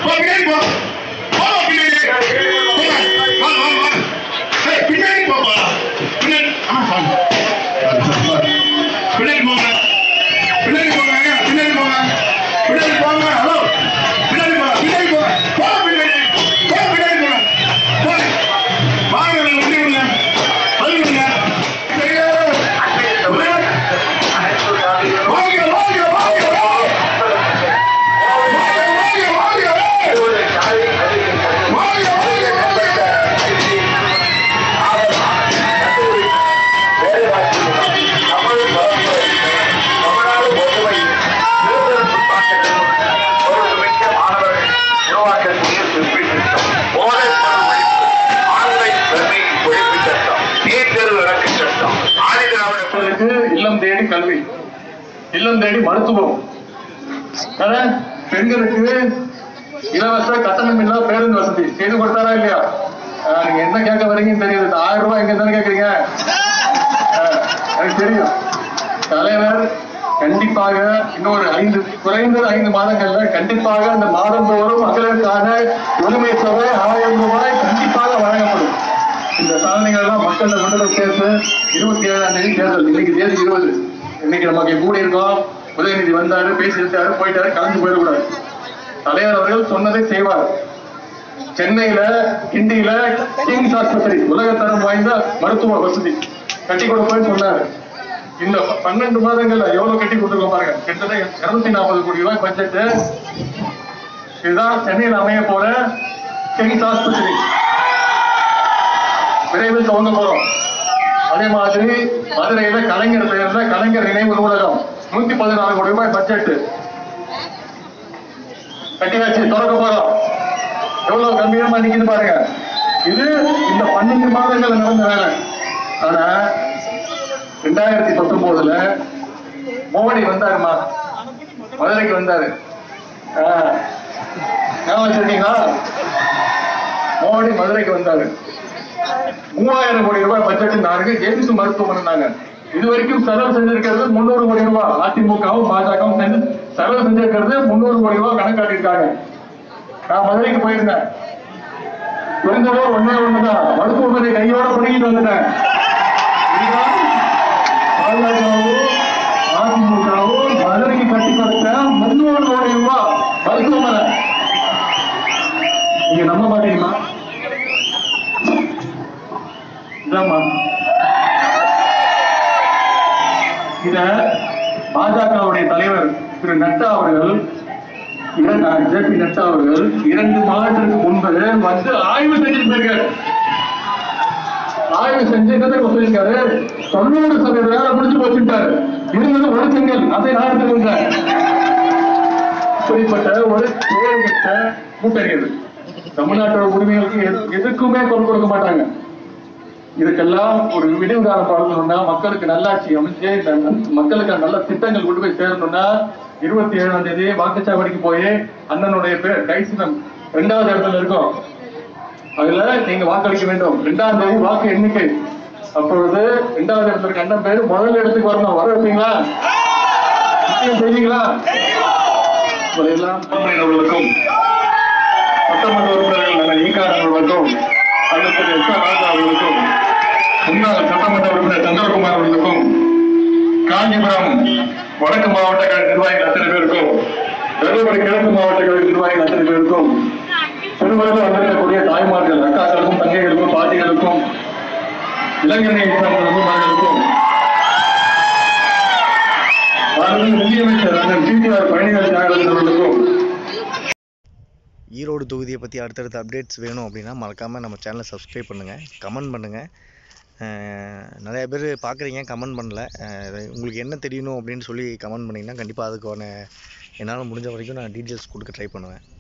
போ பின்னாடி போ போ பின்னாடி போங்க. வா வா வா ஏய், பின்னாடி போப்பா பின்னாடி ஆ வாங்க. பின்னாடி போங்க பின்னாடி போங்க பின்னாடி போங்க பின்னாடி போங்க ஹலோ பின்னாடி போங்க பின்னாடி போங்க போ பின்னாடி போ பின்னாடி போங்க போங்க வாங்க வண்டி விடுங்க வண்டி விடுங்க சரியா? வாங்க வாங்க வாங்க வாங்க மக்களுக்கு இல்லம் தேடி கல்வி இல்லம் தேடி மருத்துவம் அதானே? பெண்களுக்கு இலவச கட்டணம் இல்லா பேருந்து வசதி செய்து கொடுத்தாரா இல்லையா ஆஹ் நீங்க என்ன கேட்க வரீங்கன்னு தெரியுது இந்த ஆயிரம் ரூபாய் எங்க தானே கேக்குறீங்க ஆஹ் எனக்கு தெரியும் தலைவர் கண்டிப்பாக இன்னொரு ஐந்து குறைந்தது ஐந்து மாதங்கள்ல கண்டிப்பாக அந்த மாதந்தோறும் மகளிருக்கான உரிமை தொகை ஆயிரம் ரூபாய் கண்டிப்பாக வழங்கப்படும் இந்த சாதனைகள் எல்லாம் மக்கள் கொண்டு சேர்த்து இருபத்தி ஏழாம் தேதி தேர்தல் இன்னைக்கு தேதி இருபது இன்னைக்கு நமக்கு கூடி இருக்கோம் உதயநிதி வந்தாரு பேசிட்டாரு போயிட்டாரு கலந்து போயிடக்கூடாது தலைவர் அவர்கள் சொன்னதை செய்வார் சென்னையில கிண்டியில கிங்ஸ் ஆஸ்பத்திரி உலகத்தரம் வாய்ந்த மருத்துவ வசதி கட்டி கொடுப்பேன்னு சொன்னாரு இந்த பன்னெண்டு மாதங்கள்ல எவ்வளவு கட்டி கொடுத்துருக்கோம் பாருங்க கிட்டத்தட்ட இருநூத்தி நாற்பது கோடி ரூபாய் பட்ஜெட் இதுதான் சென்னையில் அமைய போற கிங்ஸ் ஆஸ்பத்திரி விரைவில் துவங்க போறோம் அதே மாதிரி மதுரையில கலைஞர் பெயர்ல கலைஞர் நினைவு நூலகம் நூத்தி பதினாறு கோடி ரூபாய் பட்ஜெட் கட்டியாச்சு திறக்க போறோம் எவ்வளவு கம்பீரமா நிக்குது பாருங்க இது இந்த பன்னெண்டு மாதங்கள் நடந்த வேலை ஆனா ரெண்டாயிரத்தி பத்தொன்பதுல மோடி வந்தாருமா மதுரைக்கு வந்தாரு ஆஹ், ஞாபகம் வச்சிருக்கீங்களா மோடி மதுரைக்கு வந்தாரு மூவாயிரம் கோடி ரூபாய் பட்ஜெட் நாங்க எய்ம்ஸ் மருத்துவமனைனாங்க இது வரைக்கும் செலவு செஞ்சிருக்கிறது முன்னூறு கோடி ரூபாய் அதிமுகவும் பாஜகவும் சேர்ந்து செலவு செஞ்சிருக்கிறது முன்னூறு கோடி ரூபாய் கணக்காட்டியிருக்காங்க நான் மதுரைக்கு போயிருந்தேன் இருந்ததோ ஒன்னே ஒண்ணுதான் மருத்துவமனை கையோட பிடிக்கிட்டு வந்துட்டேன் இதுதான் பாஜகவும் அதிமுகவும் மதுரைக்கு கட்டி கொடுத்த முன்னூறு கோடி ரூபாய் மருத்துவமனை நீங்க நம்ப மாட்டீங்களா இதாம்மா இத பாஜகவுடைய தலைவர் திரு நட்டா அவர்கள் ஜே பி நட்டா அவர்கள் இரண்டு மாதத்திற்கு முன்பு வந்து ஆய்வு செஞ்சுட்டு போயிருக்காரு ஆய்வு செஞ்சு என்ன தெரியுமா சொல்லியிருக்காரு தொண்ணூறு சதவீத வேலை முடிஞ்சு போச்சுட்டாரு இருந்தது ஒரு செங்கல் அதை நான் எடுத்துக்கின்றேன் இப்படிப்பட்ட ஒரு பேருகிட்ட கூட்டறியது தமிழ்நாட்டோட உரிமைகளுக்கு எது- எதுக்குமே குரல் கொடுக்க மாட்டாங்க இதுக்கெல்லாம் ஒரு விடிவு காலம் பார்க்கணும்னா மக்களுக்கு நல்லாட்சி அமைச்சு இந்த நல்- மக்களுக்கு நல்ல திட்டங்கள் கொண்டு போய் சேரணும்னா இருபத்தி ஏழாம் தேதி வாக்குச்சாவடிக்கு போய் அண்ணனுடைய பேர் கைசினம் ரெண்டாவது இடத்துல இருக்கும் அதுல நீங்க வாக்களிக்க வேண்டும் ரெண்டாம் தேதி வாக்கு எண்ணிக்கை அப்பொழுது ரெண்டாவது இடத்துல இருக்க அண்ணன் பேர் முதல் இடத்துக்கு வரணும் வர வைப்பீங்களா நிச்சயம் செய்வீங்களா எல்லாம் அவர்களுக்கும் சட்டமன்ற உறுப்பினர்கள் ஈகார் அவர்களுக்கும் அடுத்த எஸ் ஆர் ராஜா அவர்களுக்கும் முன்னாள் சட்டமன்ற உறுப்பினர் சந்திரகுமார் அவர்களுக்கும் காஞ்சிபுரம் வடக்கு மாவட்ட கழக நிர்வாகிகள் அத்தனை பேருக்கும் தருமபுரி கிழக்கு மாவட்ட கழக நிர்வாகிகள் அத்தனை பேருக்கும் திருவள்ளுவர் வந்திருக்கக்கூடிய தாய்மார்கள் அக்காக்களுக்கும் தங்கைகளுக்கும் பாட்டிகளுக்கும் இளைஞரணி மகளுக்கும் மாண்புமிகு நிதியமைச்சர் அண்ணன் டிடிஆர் பழனிவேல் தியாகராஜன் அவர்களுக்கும் ஈரோடு தொகுதியை பற்றி அடுத்தடுத்த அப்டேட்ஸ் வேணும் அப்படின்னா மறக்காமல் நம்ம சேனலை சப்ஸ்கிரைப் பண்ணுங்கள் கமெண்ட் பண்ணுங்கள் நிறைய பேர் பார்க்குறீங்க கமெண்ட் பண்ணல அஹ் உங்களுக்கு என்ன தெரியணும் அப்படின்னு சொல்லி கமெண்ட் பண்ணிங்கன்னா கண்டிப்பாக அதுக்கான என்னால் முடிஞ்ச வரைக்கும் நான் டீட்டெயில்ஸ் கொடுக்க ட்ரை பண்ணுவேன்